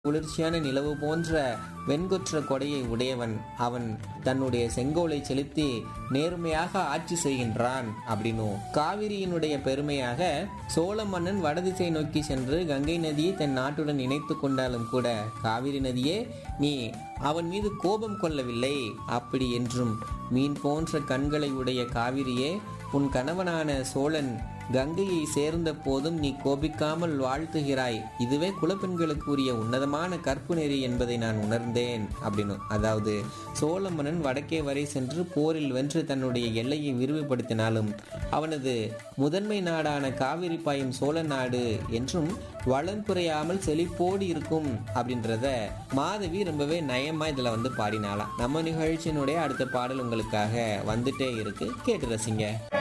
குளிர்ச்சியான நிலவு போன்ற வெண்கொற்ற கொடையை உடையவன் அவன் தன்னுடைய செங்கோலை செலுத்தி நேர்மையாக ஆட்சி செய்கின்றான் அப்படின்னும் காவிரியினுடைய பெருமையாக சோழ மன்னன் வடதிசை நோக்கி சென்று கங்கை நதியை தன் நாட்டுடன் இணைத்து கொண்டாலும் கூட காவிரி நதியே நீ அவன் மீது கோபம் கொள்ளவில்லை அப்படி என்றும் மீன் போன்ற கண்களை உடைய காவிரியே உன் கணவனான சோழன் கங்கையை சேர்ந்த போதும் நீ கோபிக்காமல் வாழ்த்துகிறாய் இதுவே குலப்பெண்களுக்கு உரிய உன்னதமான கற்பு நெறி என்பதை நான் உணர்ந்தேன் அப்படின்னு அதாவது சோழ மன்னன் வடக்கே வரை சென்று போரில் வென்று தன்னுடைய எல்லையை விரிவுபடுத்தினாலும் அவனது முதன்மை நாடான காவிரி பாயும் சோழ நாடு என்றும் வளம் குறையாமல் செழிப்போடு இருக்கும் அப்படின்றத மாதவி ரொம்பவே நயமா இதுல வந்து பாடினாலாம் நம்ம நிகழ்ச்சியினுடைய அடுத்த பாடல் உங்களுக்காக வந்துட்டே இருக்கு கேட்டு ரசிங்க